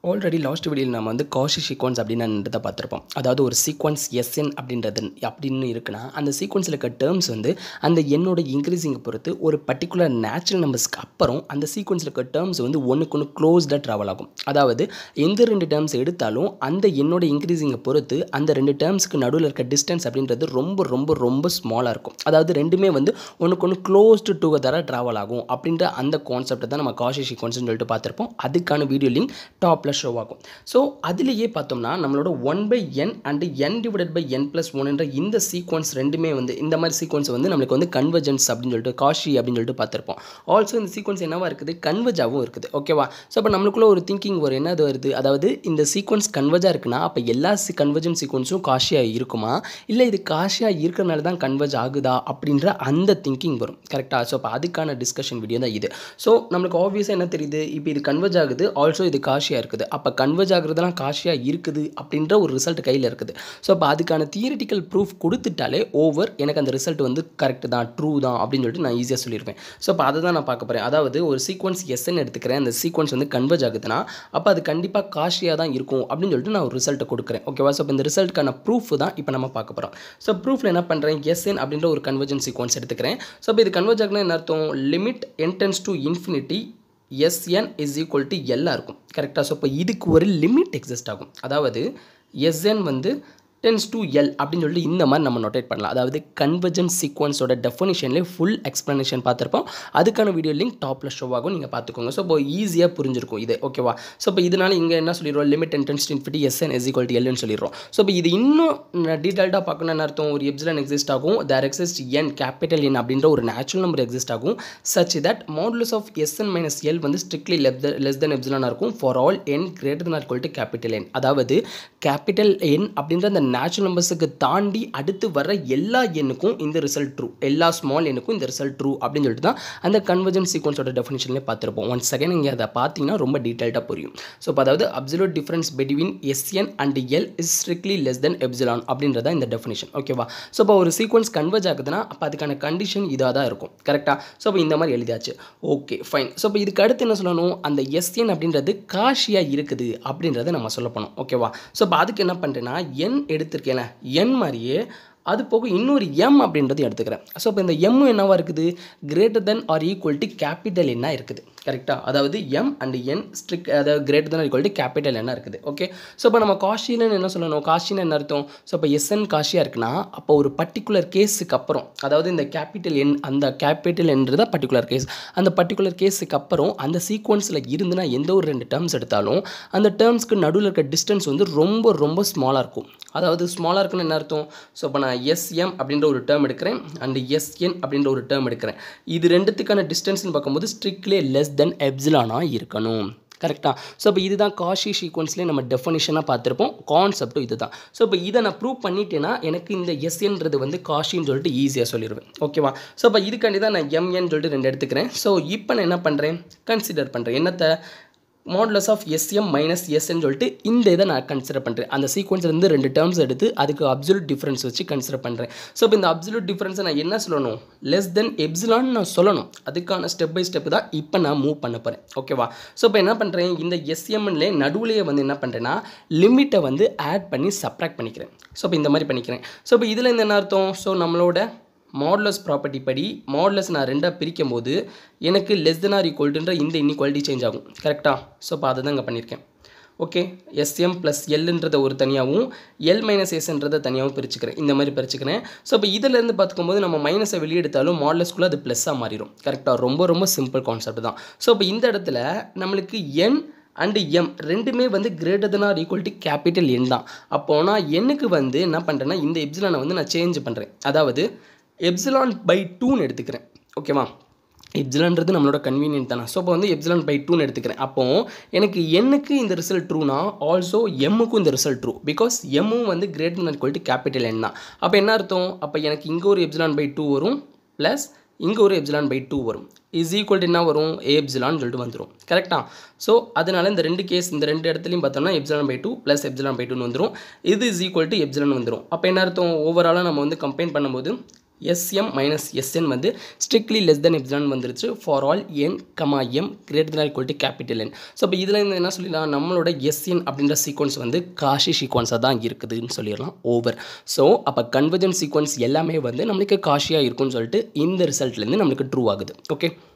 already last வீடியோவில் நம்ம வந்து காஷி சீக்வன்ஸ் அப்படின்றத பார்த்துருப்போம் அதாவது ஒரு சீக்வன்ஸ் எஸ்என் அப்படின்றது அப்படின்னு இருக்குன்னா அந்த சீக்வன்ஸில் இருக்க டேர்ம்ஸ் வந்து அந்த எண்ணோட இன்க்ரீஸிங்கை பொறுத்து ஒரு பர்டிகுலர் நேச்சுரல் நம்பர்ஸ்க்கு அப்புறம் அந்த சீக்வன்ஸில் இருக்க டேர்ம்ஸ் வந்து ஒன்றுக்கு ஒன்று க்ளோஸ்டாக ட்ராவல் ஆகும் அதாவது எந்த ரெண்டு டேர்ம்ஸ் எடுத்தாலும் அந்த எண்ணோட இன்க்ரீஸிங்கை பொறுத்து அந்த ரெண்டு டேர்ம்ஸ்க்கு நடுவில் இருக்க டிஸ்டன்ஸ் அப்படின்றது ரொம்ப ரொம்ப ரொம்ப ஸ்மாலாக இருக்கும் அதாவது ரெண்டுமே வந்து ஒன்றுக்கு ஒன்று க்ளோஸ்டு டுகெதராக ட்ராவல் ஆகும் அப்படின்ற அந்த கான்செப்டை தான் நம்ம காஷி சீக்வன்ஸ்னு சொல்லிட்டு பார்த்துருப்போம் அதுக்கான வீடியோ லிங்க் டாப்பில் ஷோ ஆகும் ஸோ அதுலேயே பார்த்தோம்னா நம்மளோட one by n and n divided by n plus ஒன்ன்ற இந்த சீக்வன்ஸ் ரெண்டுமே வந்து இந்த மாதிரி சீக்வன்ஸ் வந்து நம்மளுக்கு வந்து கன்வர்ஜென்ஸ் அப்படின்னு சொல்லிட்டு காஷி அப்படின்னு சொல்லிட்டு பார்த்துருப்போம் ஆல்சோ இந்த சீக்வன்ஸ் என்னவா இருக்குது கன்வர்ஜாகவும் இருக்குது ஓகேவா ஸோ அப்போ நம்மளுக்குள்ள ஒரு திங்கிங் வரும் என்னது வருது அதாவது இந்த சீக்வன்ஸ் கன்வர்ஜாக இருக்குன்னா அப்போ எல்லா சி கன்வர்ஜன் சீக்வன்ஸும் காஷியாக இருக்குமா இல்லை இது காஷியாக இருக்கிறனால தான் கன்வர்ஜ் ஆகுதா அப்படின்ற அந்த திங்கிங் வரும் கரெக்டாக ஸோ அப்போ அதுக்கான டிஸ்கஷன் வீடியோ தான் இது ஸோ நம்மளுக்கு ஆப்வியஸாக என்ன தெரியுது இப்போ இது கன்வர்ஜ் ஆகுது ஆல்சோ இது காஷியாக இருக்குது அப்போ கன்வர்ஜ் ஆகுறதுலாம் காஷியாக இருக்குது அப்படின்ற ஒரு ரிசல்ட் கையில் இருக்குது ஸோ அப்போ அதுக்கான தியரிட்டிக்கல் ப்ரூஃப் கொடுத்துட்டாலே ஓவர் எனக்கு அந்த ரிசல்ட் வந்து கரெக்ட் தான் ட்ரூ தான் அப்படின்னு சொல்லிட்டு நான் ஈஸியாக சொல்லியிருப்பேன் ஸோ அப்போ அதை தான் நான் பார்க்க போகிறேன் அதாவது ஒரு சீக்வன்ஸ் எஸ்ன்னு எடுத்துக்கிறேன் அந்த சீக்வன்ஸ் வந்து கன்வர்ஜ் ஆகுதுன்னா அப்போ அது கண்டிப்பாக காஷியாக தான் இருக்கும் அப்படின்னு சொல்லிட்டு நான் ஒரு ரிசல்ட்டை கொடுக்குறேன் ஓகேவா ஸோ இப்போ இந்த ரிசல்ட்டுக்கான ப்ரூஃப் தான் இப்போ நம்ம பார்க்க போகிறோம் ஸோ ப்ரூஃபில் என்ன பண்ணுறேன் எஸ்என் அப்படின்ற ஒரு கன்வர்ஜன் சீக்வன்ஸ் எடுத்துக்கிறேன் ஸோ இப்போ இது கன்வர்ஜ் ஆகுனா என்ன அர்த்தம் limit n tends to infinity SN is equal to எல்லாம் இருக்கும் கரெக்டாக ஸோ இப்போ இதுக்கு ஒரு லிமிட் எக்ஸிஸ்ட் ஆகும் அதாவது எஸ்என் வந்து டென்ஸ் டு எல் அப்படின்னு சொல்லிட்டு இந்த மாதிரி நம்ம நோட்டேட் பண்ணலாம் அதாவது கன்வர்ஜன் சீக்வன்ஸோட டெஃபினிஷன்லேயே ஃபுல் எக்ஸ்ப்ளனேஷன் பார்த்துருப்போம் அதுக்கான வீடியோ லிங்க் டாப்பில் ஷோ ஆகும் நீங்கள் பார்த்துக்கோங்க ஸோ இப்போ ஈஸியாக புரிஞ்சிருக்கும் இது ஓகேவா ஸோ இப்போ இதனால் இங்கே என்ன சொல்லிடுவோம் limit n tends infinity SN is equal to எல்னு சொல்லிடுறோம் ஸோ இப்போ இது இன்னும் டீட்டெயில்டாக பார்க்கணும்னு அர்த்தம் ஒரு எப்சிலன் எக்ஸிஸ்ட் ஆகும் there exist N capital N அப்படின்ற ஒரு நேச்சுரல் நம்பர் எக்ஸிஸ்ட் ஆகும் such that modulus of SN minus L வந்து ஸ்ட்ரிக்ட்லி லெஸ் தென் எப்சிலானாக இருக்கும் for all n greater than equal to capital N அதாவது கேபிட்டல் என் அப்படின்ற அந்த நேச்சுரல் நம்பர்ஸுக்கு தாண்டி அடுத்து வர எல்லா எண்ணுக்கும் இந்த ரிசல்ட் ட்ரூ எல்லா ஸ்மால் எண்ணுக்கும் இந்த ரிசல்ட் ட்ரூ அப்படின்னு சொல்லிட்டு தான் அந்த கன்வர்ஜன் சீக்வன்ஸோட டெஃபினேஷன்லேயே பார்த்துருப்போம் ஒன் செகண்ட் நீங்கள் அதை பார்த்தீங்கன்னா ரொம்ப டீட்டெயில்டாக புரியும் ஸோ இப்போ அதாவது absolute difference between SN and L is strictly less than epsilon அப்படின்றத இந்த டெஃபினேஷன் ஓகேவா ஸோ இப்போ ஒரு சீக்வன்ஸ் கன்வர்ஜ் ஆகுதுன்னா அப்போ அதுக்கான கண்டிஷன் இதாக தான் இருக்கும் கரெக்டாக ஸோ இப்போ இந்த மாதிரி எழுதியாச்சு ஓகே ஃபைன் ஸோ இப்போ இதுக்கு அடுத்து என்ன சொல்லணும் அந்த எஸ்என் அப்படின்றது காஷியாக இருக்குது அப்படின்றத நம்ம சொல்ல போனோம் ஓகேவா ஸோ இப்போ அதுக்கு என்ன பண்ணுறேன்னா என் எடுத்திருக்கேன் என் மாதிரியே அது போக இன்னொரு எம் அப்படின்றது எடுத்துக்கிறேன் ஸோ இப்போ இந்த எம் என்னவா இருக்குது greater than or equal to capital என்ன இருக்குது கரெக்டாக அதாவது எம் அண்ட் என் ஸ்ட்ரிக் அதாவது greater than equal to capital என்ன இருக்குது ஓகே ஸோ இப்போ நம்ம காஷின்னு என்ன சொல்லணும் காஷின்னு என்ன அர்த்தம் ஸோ இப்போ எஸ்என் காஷியாக இருக்குன்னா அப்போ ஒரு பர்டிகுலர் கேஸுக்கு அப்புறம் அதாவது இந்த கேபிட்டல் என் அந்த கேபிட்டல் என்றது பர்டிகுலர் கேஸ் அந்த பர்டிகுலர் கேஸுக்கு அப்புறம் அந்த சீக்வன்ஸில் இருந்துன்னா எந்த ஒரு ரெண்டு டேர்ம்ஸ் எடுத்தாலும் அந்த டேர்ம்ஸ்க்கு நடுவில் இருக்க டிஸ்டன்ஸ் வந்து ரொம்ப ரொம்ப ஸ்மாலாக இருக்கும் அதாவது ஸ்மாலாக இருக்குன்னு என்ன அர்த்தம் ஸோ இப்போ நான் எஸ்எம் அப்படின்ற ஒரு டேர்ம் எடுக்கிறேன் அண்ட் எஸ்என் அப்படின்ற ஒரு டேர்ம் எடுக்கிறேன் இது ரெண்டுத்துக்கான டிஸ்டன்ஸ்னு பார்க்கும்போது ஸ்ட்ரிக்ட்லி லெஸ் தென் எப்சிலானாக இருக்கணும் கரெக்டாக ஸோ இப்போ இதுதான் காஷி சீக்வன்ஸ்லேயே நம்ம டெஃபனிஷனாக பார்த்துருப்போம் கான்செப்ட்டும் இது தான் ஸோ இப்போ இதை நான் ப்ரூவ் பண்ணிட்டேன்னா எனக்கு இந்த எஸ்என்றது வந்து காஷின்னு சொல்லிட்டு ஈஸியாக சொல்லிடுவேன் ஓகேவா ஸோ இப்போ இதுக்காண்டி தான் நான் எம்என் சொல்லிட்டு ரெண்டு எடுத்துக்கிறேன் ஸோ இப்போ நான் என்ன பண்ணுறேன் கன்சிடர் பண்ணுறேன் என்னத்தை மாடலஸ் ஆஃப் எஸ்எம் மைனஸ் எஸ்ன்னு சொல்லிட்டு இந்த இதை நான் கன்சிடர் பண்ணுறேன் அந்த சீக்வன்ஸ்லேருந்து ரெண்டு டேர்ம்ஸ் எடுத்து அதுக்கு அப்சல்யூட் டிஃப்ரென்ஸ் வச்சு கன்சிடர் பண்ணுறேன் ஸோ இப்போ இந்த அப்சல்யூட் டிஃப்ரென்ஸை நான் என்ன சொல்லணும் லெஸ் தென் எப்சிலான்னு நான் சொல்லணும் அதுக்கான ஸ்டெப் பை ஸ்டெப் தான் இப்போ நான் மூவ் பண்ண போகிறேன் ஓகேவா ஸோ இப்போ என்ன பண்ணுறேன் இந்த எஸ்எம்லே நடுவுலேயே வந்து என்ன பண்ணுறேன்னா லிமிட்டை வந்து ஆட் பண்ணி சப்ராக்ட் பண்ணிக்கிறேன் ஸோ இப்போ இந்த மாதிரி பண்ணிக்கிறேன் ஸோ இப்போ இதில் இந்த என்ன அர்த்தம் ஸோ நம்மளோட மாடலஸ் ப்ராப்பர்ட்டி படி மாடலஸ் நான் ரெண்டாக பிரிக்கும் போது எனக்கு லெஸ் தென் ஆர் ஈக்குவல்ட்டுன்ற இந்த இன்இக்வாலிட்டி சேஞ்ச் ஆகும் கரெக்டாக ஸோ இப்போ அதை தான் இங்கே பண்ணியிருக்கேன் ஓகே எஸ்எம் ப்ளஸ் எல்ன்றத ஒரு தனியாகவும் எல் மைனஸ் எஸ்ன்றதை தனியாகவும் பிரிச்சுக்கிறேன் இந்த மாதிரி பிரிச்சுக்கிறேன் ஸோ இப்போ இதிலேருந்து பார்த்துக்கும்போது நம்ம மைனஸை வெளியெடுத்தாலும் மாடலஸ்குள்ளே அது ப்ளஸ்ஸாக மாறிடும் கரெக்டாக ரொம்ப ரொம்ப சிம்பிள் கான்செப்ட் தான் ஸோ இப்போ இந்த இடத்துல நம்மளுக்கு என் அண்டு எம் ரெண்டுமே வந்து greater than or equal to capital N தான் அப்போ நான் எண்ணுக்கு வந்து என்ன பண்ணுறேன்னா இந்த எப்சிலானை வந்து நான் சேஞ்ச் பண்ணுறேன் அதாவது எப்சிலான் பை டூன்னு எடுத்துக்கிறேன் ஓகேவா எப்சிலான்றது நம்மளோட கன்வீனியன்ட் தானே ஸோ இப்போ வந்து எப்சிலான் பை டூன்னு எடுத்துக்கிறேன் அப்போது எனக்கு எண்ணுக்கு இந்த ரிசல்ட் ட்ரூனா ஆல்சோ எம்முக்கும் இந்த ரிசல்ட் ட்ரூ பிகாஸ் எம்மும் வந்து greater than equal to capital N தான் அப்போ என்ன அர்த்தம் அப்போ எனக்கு இங்கே ஒரு எப்சிலான் பை டூ வரும் ப்ளஸ் இங்கே ஒரு எப்சிலான் பை டூ வரும் இஸ் ஈக்குவல் டு என்ன வரும் எப்சிலான்னு சொல்லிட்டு வந்துடும் கரெக்டாக ஸோ அதனால் இந்த ரெண்டு கேஸ் இந்த ரெண்டு இடத்துலையும் பார்த்தோம்னா epsilon by two plus epsilon by டூன்னு வந்துடும் இது இஸ் ஈக்குவல் டு எப்சிலான் வந்துடும் அப்போ என்ன அர்த்தம் ஓவராலாக நம்ம வந்து கம்பைன் பண்ணும்போது எஸ்எம் மைனஸ் எஸ்என் வந்து ஸ்ட்ரிக்ட்லி லெஸ் தென் எப்சிலான் வந்துருச்சு for all n comma M greater than equal to capital N so இப்போ இதில் இருந்து என்ன சொல்லிடலாம் நம்மளோட எஸ்என் அப்படின்ற சீக்வன்ஸ் வந்து காஷி சீக்வன்ஸாக தான் இருக்குதுன்னு சொல்லிடலாம் ஓவர் ஸோ அப்போ கன்வர்ஜன் சீக்வன்ஸ் எல்லாமே வந்து நம்மளுக்கு காஷியாக இருக்கும்னு சொல்லிட்டு இந்த ரிசல்ட்லேருந்து நம்மளுக்கு ட்ரூ ஆகுது ஓகே